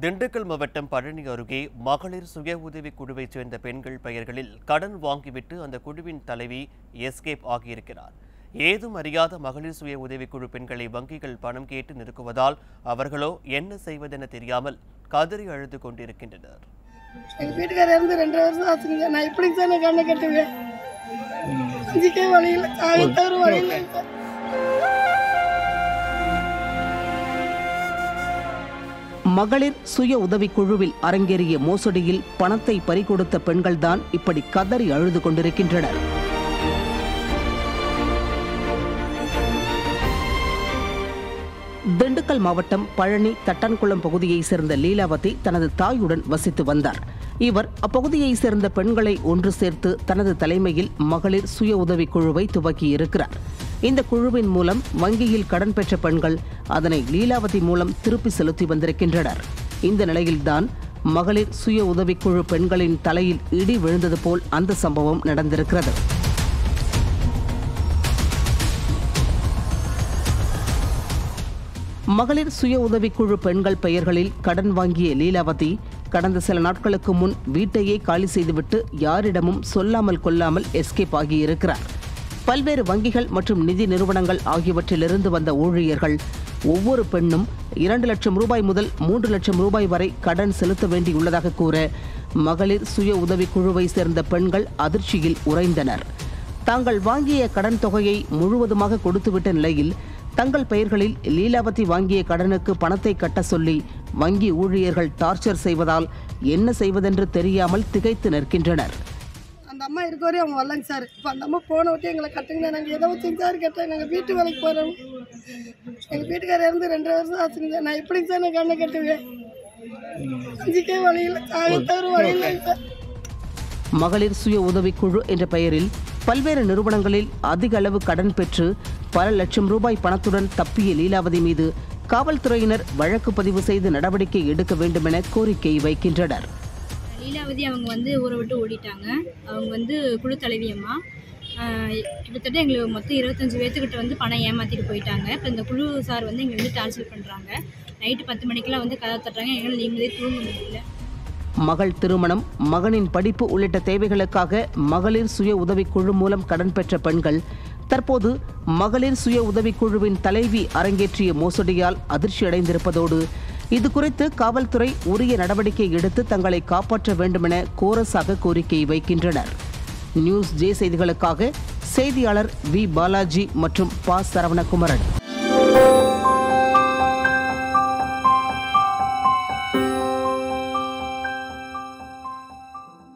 திண்டுக்கல் மாவட்டம் பழனி அருகே மகளிர் சுய உதவிக் குழுவைச் சேர்ந்த பெண்கள் பெயர்களில் கடன் வாங்கிவிட்டு அந்த குழுவின் தலைவி எஸ்கேப் ஆகியிருக்கிறார் ஏதும் அறியாத மகளிர் சுய உதவிக்குழு பெண்களை வங்கிகள் பணம் கேட்டு நிறுக்குவதால் அவர்களோ என்ன செய்வதென தெரியாமல் கதறி அழுது கொண்டிருக்கின்றனர் எங்கள் வீட்டுக்காரர் இருந்து ரெண்டு வருஷம் ஆச்சுங்க நான் இப்படி சார் நான் கண்ணை கட்டுவேன் அஞ்சுக்கே வழியில் சாவி தவிர வழியில் சார் மகளிர் சுய உதவிக்குழுவில் அரங்கேறிய மோசடியில் பணத்தை பறிகொடுத்த பெண்கள்தான் இப்படி கதறி அழுது கொண்டிருக்கின்றனர் திண்டுக்கல் மாவட்டம் பழனி தட்டான்குளம் பகுதியைச் சேர்ந்த லீலாவதி தனது தாயுடன் வசித்து வந்தார் இவர் அப்பகுதியைச் சேர்ந்த பெண்களை ஒன்று சேர்த்து தனது தலைமையில் மகளிர் சுய உதவிக் குழுவை துவக்கியிருக்கிறார் இந்த குழுவின் மூலம் வங்கியில் கடன் பெற்ற பெண்கள் அதனை லீலாவதி மூலம் திருப்பி செலுத்தி வந்திருக்கின்றனர் இந்த நிலையில்தான் மகளிர் சுய உதவிக்குழு பெண்களின் தலையில் இடி விழுந்தது போல் அந்த சம்பவம் நடந்திருக்கிறது மகளிர் சுய உதவிக்குழு பெண்கள் பெயர்களில் கடன் வாங்கிய லீலாவதி கடந்த சில நாட்களுக்கு முன் வீட்டையே காலி செய்துவிட்டு யாரிடமும் சொல்லாமல் கொள்ளாமல் எஸ்கேப் ஆகியிருக்கிறார் பல்வேறு வங்கிகள் மற்றும் நிதி நிறுவனங்கள் ஆகியவற்றிலிருந்து வந்த ஊழியர்கள் ஒவ்வொரு பெண்ணும் இரண்டு லட்சம் ரூபாய் முதல் மூன்று லட்சம் ரூபாய் வரை கடன் செலுத்த வேண்டியுள்ளதாக கூற மகளிர் சுய உதவிக்குழுவை சேர்ந்த பெண்கள் அதிர்ச்சியில் உறைந்தனர் தாங்கள் வாங்கிய கடன் தொகையை முழுவதுமாக கொடுத்துவிட்ட நிலையில் தங்கள் பெயர்களில் லீலாவதி வாங்கிய கடனுக்கு பணத்தை கட்ட சொல்லி வங்கி ஊழியர்கள் டார்ச்சர் செய்வதால் என்ன செய்வதென்று தெரியாமல் திகைத்து நிற்கின்றனர் அந்த அம்மா இருக்க வரையும் அவங்க வரலங்க சார் இப்போ அந்த அம்மா போன விட்டு எங்களை கட்டுங்க நாங்கள் ஏதோ செஞ்சாரு கேட்டேன் நாங்கள் வீட்டு வேலைக்கு போகிறோம் எங்கள் வீட்டுக்காரர் இருந்து ரெண்டு வருஷம் ஆச்சுங்க நான் இப்படி சார் நான் கண்ணை கட்டுவேன் அஞ்சுக்கே வழியில் சாவி தவிர வழியில் சார் மகளிர் சுய உதவிக்குழு என்ற பெயரில் பல்வேறு நிறுவனங்களில் அதிக அளவு கடன் பெற்று பல லட்சம் ரூபாய் பணத்துடன் தப்பிய லீலாவதி மீது காவல்துறையினர் வழக்கு பதிவு செய்து நடவடிக்கை எடுக்க வேண்டுமென கோரிக்கை வைக்கின்றனர் லீலாவதி அவங்க வந்து ஊரை விட்டு ஓடிட்டாங்க அவங்க வந்து குழு தலைவி அம்மா ஆஹ் கிட்டத்தட்ட எங்களுக்கு மொத்தம் இருபத்தஞ்சி பேர்த்துக்கிட்ட வந்து பணம் ஏமாற்றிட்டு போயிட்டாங்க இப்போ இந்த குழு சார் வந்து எங்களை வந்து டார்ச்சர் பண்ணுறாங்க நைட்டு பத்து மணிக்கெல்லாம் வந்து கதை தட்டுறாங்க எங்களால் நீங்களே தூங்க முடியல மகள் திருமணம் மகனின் படிப்பு உள்ளிட்ட தேவைகளுக்காக மகளிர் சுய உதவிக்குழு மூலம் கடன் பெற்ற பெண்கள் தற்போது மகளிர் சுய உதவிக்குழுவின் தலைவி அரங்கேற்றிய மோசடியால் அதிர்ச்சியடைந்திருப்பதோடு இது குறித்து காவல்துறை உரிய நடவடிக்கை எடுத்து தங்களை காப்பாற்ற வேண்டுமென கோரஸாக கோரிக்கை வைக்கின்றனர் நியூஸ் ஜே செய்திகளுக்காக செய்தியாளர் வி பாலாஜி மற்றும் பா சரவணகுமரன்